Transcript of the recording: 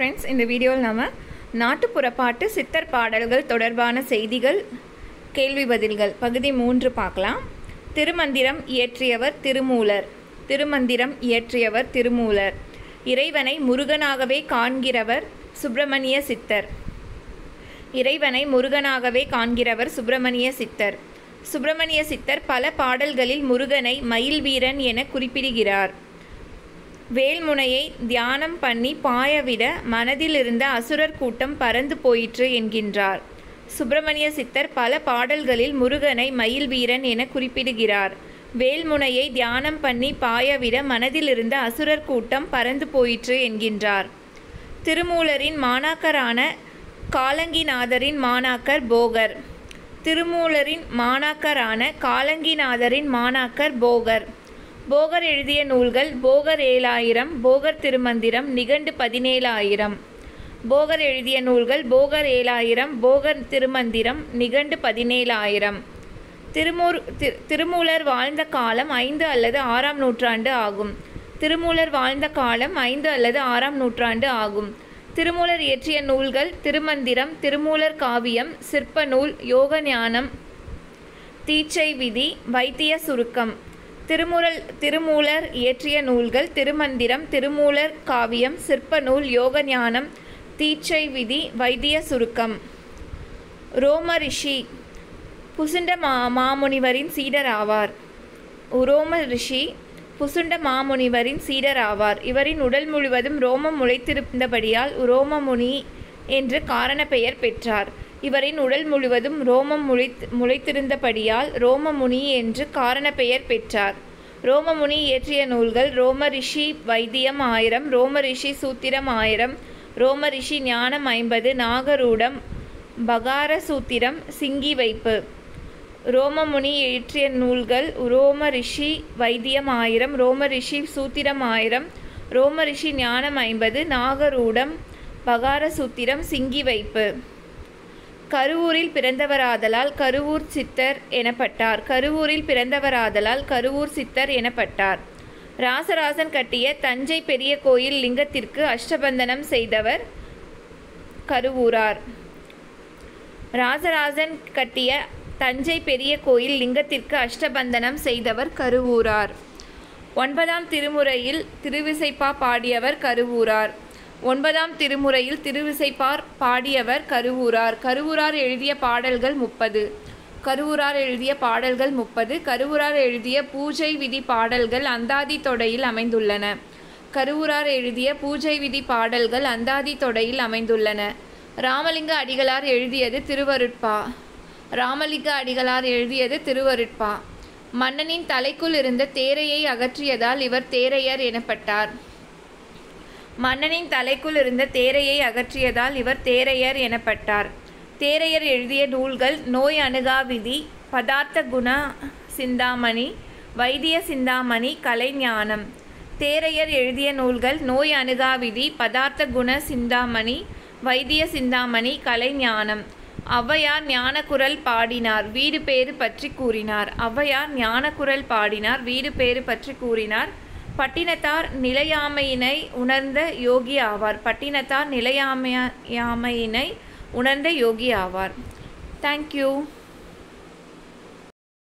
friends இந்த வீடியோவில் நாம் நாட்டுப்புற பாட்டு சித்தர் பாடல்கள் தொடர்பான செய்திகள் கேள்வி பதில்கள் பகுதி மூன்று பார்க்கலாம் திருமந்திரம் இயற்றியவர் திருமூலர் திருமந்திரம் இயற்றியவர் திருமூலர் இறைவனை முருகனாகவே காண்கிறவர் சுப்பிரமணிய சித்தர் இறைவனை முருகனாகவே காண்கிறவர் சுப்பிரமணிய சித்தர் சுப்பிரமணிய சித்தர் பல பாடல்களில் முருகனை மயில் வீரன் என குறிப்பிடுகிறார் வேல்முனையை தியானம் பண்ணி பாயவிட மனதில் இருந்த அசுரர் கூட்டம் பறந்து போயிற்று என்கின்றார் சுப்பிரமணிய சித்தர் பல பாடல்களில் முருகனை மயில் வீரன் என குறிப்பிடுகிறார் வேல்முனையை தியானம் பண்ணி பாயவிட மனதில் இருந்த அசுரர் கூட்டம் பறந்து போயிற்று என்கின்றார் திருமூலரின் மாணாக்கரான காலங்கிநாதரின் மாணாக்கர் போகர் திருமூலரின் மாணாக்கரான காலங்கிநாதரின் மாணாக்கர் போகர் போகர் எழுதிய நூல்கள் போகர் ஏழாயிரம் போகர் திருமந்திரம் நிகண்டு பதினேழாயிரம் போகர் எழுதிய நூல்கள் போகர் ஏழாயிரம் போகர் திருமந்திரம் நிகண்டு பதினேழாயிரம் திருமூர் திரு திருமூலர் வாழ்ந்த காலம் ஐந்து அல்லது ஆறாம் நூற்றாண்டு ஆகும் திருமூலர் வாழ்ந்த காலம் ஐந்து அல்லது ஆறாம் நூற்றாண்டு ஆகும் திருமூலர் இயற்றிய நூல்கள் திருமந்திரம் திருமூலர் காவியம் சிற்ப நூல் யோக ஞானம் தீட்சை விதி வைத்திய சுருக்கம் திருமுறல் திருமூலர் இயற்றிய நூல்கள் திருமந்திரம் திருமூலர் காவியம் சிற்ப நூல் யோக ஞானம் தீட்சை விதி வைத்திய சுருக்கம் ரோம ரிஷி புசுண்ட மா மாமுனிவரின் சீடர் ஆவார் உரோம ரிஷி புசுண்ட மாமுனிவரின் சீடர் ஆவார் இவரின் உடல் முழுவதும் ரோமம் முளைத்திருந்தபடியால் உரோமமுனி என்று காரண பெயர் பெற்றார் இவரின் உடல் முழுவதும் ரோமம் முளைத் முளைத்திருந்தபடியால் ரோமமுனி என்று காரண பெயர் பெற்றார் ரோமமுனி இயற்றிய நூல்கள் ரோம ரிஷி வைத்தியம் ஆயிரம் ரோம ரிஷி சூத்திரம் ஆயிரம் ரோம ரிஷி ஞானம் ஐம்பது நாகரூடம் பகார சூத்திரம் சிங்கி வைப்பு ரோமமுனி இயற்றிய நூல்கள் ரோம ரிஷி வைத்தியம் ஆயிரம் ரோம ரிஷி சூத்திரம் ஆயிரம் ரோம ரிஷி ஞானம் ஐம்பது நாகரூடம் பகார சூத்திரம் சிங்கி வைப்பு கருவூரில் பிறந்தவராதலால் கருவூர் சித்தர் எனப்பட்டார் கருவூரில் பிறந்தவராதலால் கருவூர் சித்தர் எனப்பட்டார் ராசராசன் கட்டிய தஞ்சை பெரிய கோயில் லிங்கத்திற்கு அஷ்டபந்தனம் செய்தவர் கருவூரார் ராசராசன் கட்டிய தஞ்சை பெரிய கோயில் லிங்கத்திற்கு அஷ்டபந்தனம் செய்தவர் கருவூரார் ஒன்பதாம் திருமுறையில் திருவிசைப்பா பாடியவர் கருவூரார் ஒன்பதாம் திருமுறையில் திருவிசைப்பார் பாடியவர் கருவூரார் கருவூரார் எழுதிய பாடல்கள் முப்பது கருவூரார் எழுதிய பாடல்கள் முப்பது கருவூரார் எழுதிய பூஜை விதி பாடல்கள் அந்தாதி தொடையில் அமைந்துள்ளன கருவூரார் எழுதிய பூஜை விதி பாடல்கள் அந்தாதி தொடையில் அமைந்துள்ளன ராமலிங்க அடிகளார் எழுதியது திருவருட்பா ராமலிங்க அடிகளார் எழுதியது திருவருட்பா மன்னனின் தலைக்குள் இருந்த தேரையை அகற்றியதால் இவர் தேரையர் எனப்பட்டார் மன்னனின் தலைக்குள் இருந்த தேரையை அகற்றியதால் இவர் தேரையர் எனப்பட்டார் தேரையர் எழுதிய நூல்கள் நோய் அணுகா விதி பதார்த்த குண சிந்தாமணி வைத்திய சிந்தாமணி கலைஞானம் தேரையர் எழுதிய நூல்கள் நோய் அணுகா விதி பதார்த்த குண சிந்தாமணி வைத்திய சிந்தாமணி கலைஞானம் ஔவையார் ஞானக்குரல் பாடினார் வீடு பேறு பற்றி கூறினார் ஔவையார் ஞானக்குரல் பாடினார் வீடு பேறு பற்றி கூறினார் பட்டினத்தார் நிலையாமையினை உணர்ந்த யோகி ஆவார் பட்டினத்தார் நிலையாமையாமையினை உணர்ந்த யோகி ஆவார் தேங்க்யூ